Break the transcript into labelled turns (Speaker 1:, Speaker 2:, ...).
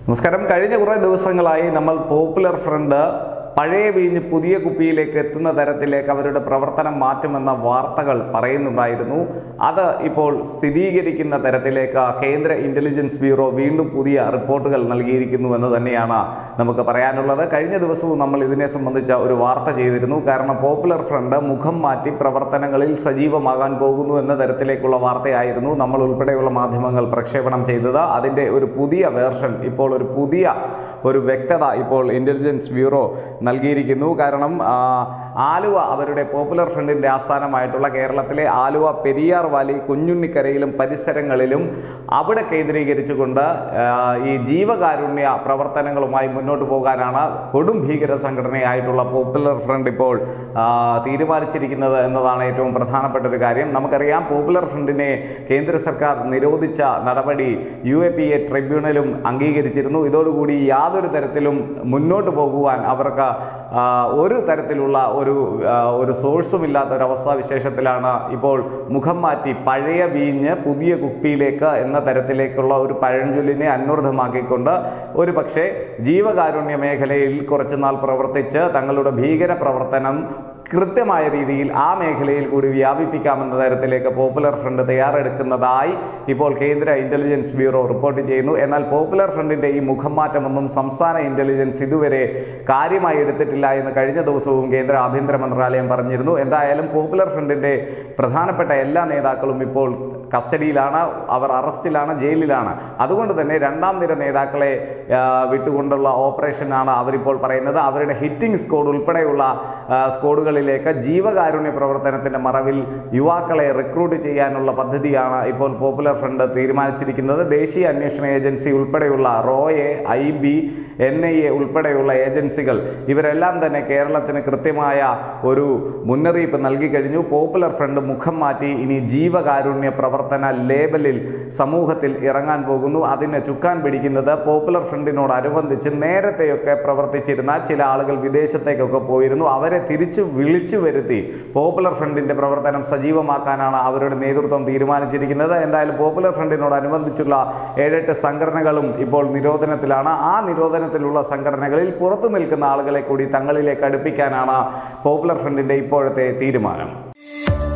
Speaker 1: നമസ്കാരം കഴിഞ്ഞ കുറേ ദിവസങ്ങളായി നമ്മൾ പോപ്പുലർ ഫ്രണ്ട് പഴയ വീഞ്ഞ് പുതിയ കുപ്പിയിലേക്ക് എത്തുന്ന തരത്തിലേക്ക് അവരുടെ പ്രവർത്തനം മാറ്റുമെന്ന വാർത്തകൾ പറയുന്നുണ്ടായിരുന്നു അത് ഇപ്പോൾ സ്ഥിരീകരിക്കുന്ന തരത്തിലേക്ക് കേന്ദ്ര ഇന്റലിജൻസ് ബ്യൂറോ വീണ്ടും പുതിയ റിപ്പോർട്ടുകൾ നൽകിയിരിക്കുന്നുവെന്ന് തന്നെയാണ് നമുക്ക് പറയാനുള്ളത് കഴിഞ്ഞ ദിവസവും നമ്മൾ ഇതിനെ സംബന്ധിച്ച ഒരു വാർത്ത ചെയ്തിരുന്നു കാരണം പോപ്പുലർ ഫ്രണ്ട് മുഖം മാറ്റി പ്രവർത്തനങ്ങളിൽ സജീവമാകാൻ പോകുന്നു എന്ന തരത്തിലേക്കുള്ള വാർത്തയായിരുന്നു നമ്മൾ ഉൾപ്പെടെയുള്ള മാധ്യമങ്ങൾ പ്രക്ഷേപണം ചെയ്തത് അതിൻ്റെ ഒരു പുതിയ വേർഷൻ ഇപ്പോൾ ഒരു പുതിയ ഒരു വ്യക്തത ഇപ്പോൾ ഇന്റലിജൻസ് ബ്യൂറോ നൽകിയിരിക്കുന്നു കാരണം ആ, ആലുവ അവരുടെ പോപ്പുലർ ഫ്രണ്ടിന്റെ ആസ്ഥാനമായിട്ടുള്ള കേരളത്തിലെ ആലുവ പെരിയാർ വാലി കുഞ്ഞുണ്ണിക്കരയിലും പരിസരങ്ങളിലും അവിടെ കേന്ദ്രീകരിച്ചുകൊണ്ട് ആ, ഈ ജീവകാരുണ്യ പ്രവർത്തനങ്ങളുമായി മുന്നോട്ട് പോകാനാണ് കൊടും ഭീകര സംഘടനയായിട്ടുള്ള പോപ്പുലർ ഫ്രണ്ട് ഇപ്പോൾ ആ, തീരുമാനിച്ചിരിക്കുന്നത് എന്നതാണ് ഏറ്റവും പ്രധാനപ്പെട്ട ഒരു കാര്യം നമുക്കറിയാം പോപ്പുലർ ഫ്രണ്ടിനെ കേന്ദ്ര സർക്കാർ നിരോധിച്ച നടപടി യു എ പി എ ട്രിബ്യൂണലും അംഗീകരിച്ചിരുന്നു ഇതോടുകൂടി യാതൊരു തരത്തിലും മുന്നോട്ട് പോകുവാൻ അവർക്ക് ആ, ഒരു തരത്തിലുള്ള ഒരു ആ, ഒരു സോഴ്സും ഇല്ലാത്ത ഒരു അവസ്ഥാ വിശേഷത്തിലാണ് ഇപ്പോൾ മുഖം മാറ്റി പഴയ വീഞ്ഞ് പുതിയ കുപ്പിയിലേക്ക് എന്ന തരത്തിലേക്കുള്ള ഒരു പഴഞ്ചൊല്ലിനെ അന്വർത്ഥമാക്കിക്കൊണ്ട് ഒരു പക്ഷേ ജീവകാരുണ്യ മേഖലയിൽ കുറച്ചുനാൾ പ്രവർത്തിച്ച് തങ്ങളുടെ ഭീകര പ്രവർത്തനം കൃത്യമായ രീതിയിൽ ആ മേഖലയിൽ കൂടി വ്യാപിപ്പിക്കാമെന്ന തരത്തിലേക്ക് പോപ്പുലർ ഫ്രണ്ട് തയ്യാറെടുക്കുന്നതായി ഇപ്പോൾ കേന്ദ്ര ഇന്റലിജൻസ് ബ്യൂറോ റിപ്പോർട്ട് ചെയ്യുന്നു എന്നാൽ പോപ്പുലർ ഫ്രണ്ടിന്റെ ഈ മുഖം മാറ്റമൊന്നും സംസ്ഥാന ഇന്റലിജൻസ് ഇതുവരെ കാര്യമായി എടുത്തിട്ടില്ല എന്ന് കഴിഞ്ഞ ദിവസവും കേന്ദ്ര ആഭ്യന്തര മന്ത്രാലയം പറഞ്ഞിരുന്നു എന്തായാലും പോപ്പുലർ ഫ്രണ്ടിന്റെ പ്രധാനപ്പെട്ട എല്ലാ നേതാക്കളും ഇപ്പോൾ കസ്റ്റഡിയിലാണ് അവർ അറസ്റ്റിലാണ് ജയിലിലാണ് അതുകൊണ്ട് തന്നെ രണ്ടാം നിര നേതാക്കളെ ആ, വിട്ടുകൊണ്ടുള്ള ഓപ്പറേഷനാണ് അവരിപ്പോൾ പറയുന്നത് അവരുടെ ഹിറ്റിംഗ് സ്ക്വാഡ് ഉൾപ്പെടെയുള്ള ആ, സ്ക്വാഡുകളിലേക്ക് ജീവകാരുണ്യ പ്രവർത്തനത്തിന്റെ മറവിൽ യുവാക്കളെ റിക്രൂട്ട് ചെയ്യാനുള്ള പദ്ധതിയാണ് ഇപ്പോൾ പോപ്പുലർ ഫ്രണ്ട് തീരുമാനിച്ചിരിക്കുന്നത് ദേശീയ അന്വേഷണ ഏജൻസി ഉൾപ്പെടെയുള്ള റോയെ I B N I A ഉൾപ്പെടെയുള്ള ഏജൻസികൾ ഇവരെല്ലാം തന്നെ കേരളത്തിന് കൃത്യമായ ഒരു മുന്നറിയിപ്പ് നൽകി കഴിഞ്ഞു പോപ്പുലർ ഫ്രണ്ട് മുഖം മാറ്റി ഇനി ജീവകാരുണ്യ പ്രവർത്തന ലേബലിൽ സമൂഹത്തിൽ ഇറങ്ങാൻ പോകുന്നു അതിന് ചുക്കാൻ പിടിക്കുന്നത് പോപ്പുലർ ഫ്രണ്ടിനോടനുബന്ധിച്ച് നേരത്തെയൊക്കെ പ്രവർത്തിച്ചിരുന്ന ചില ആളുകൾ വിദേശത്തേക്കൊക്കെ പോയിരുന്നു അവരെ തിരിച്ചു വിളിച്ചു വരുത്തി പോപ്പുലർ ഫ്രണ്ടിന്റെ പ്രവർത്തനം സജീവമാക്കാനാണ് അവരുടെ നേതൃത്വം തീരുമാനിച്ചിരിക്കുന്നത് എന്തായാലും പോപ്പുലർ ഫ്രണ്ടിനോടനുബന്ധിച്ചുള്ള ഏഴെട്ട് സംഘടനകളും ഇപ്പോൾ നിരോധനത്തിലാണ് ആ നിരോധനത്തിലുള്ള സംഘടനകളിൽ പുറത്തു നിൽക്കുന്ന ആളുകളെ കൂടി തങ്ങളിലേക്ക് അടുപ്പിക്കാനാണ് പോപ്പുലർ ഫ്രണ്ടിന്റെ ഇപ്പോഴത്തെ തീരുമാനം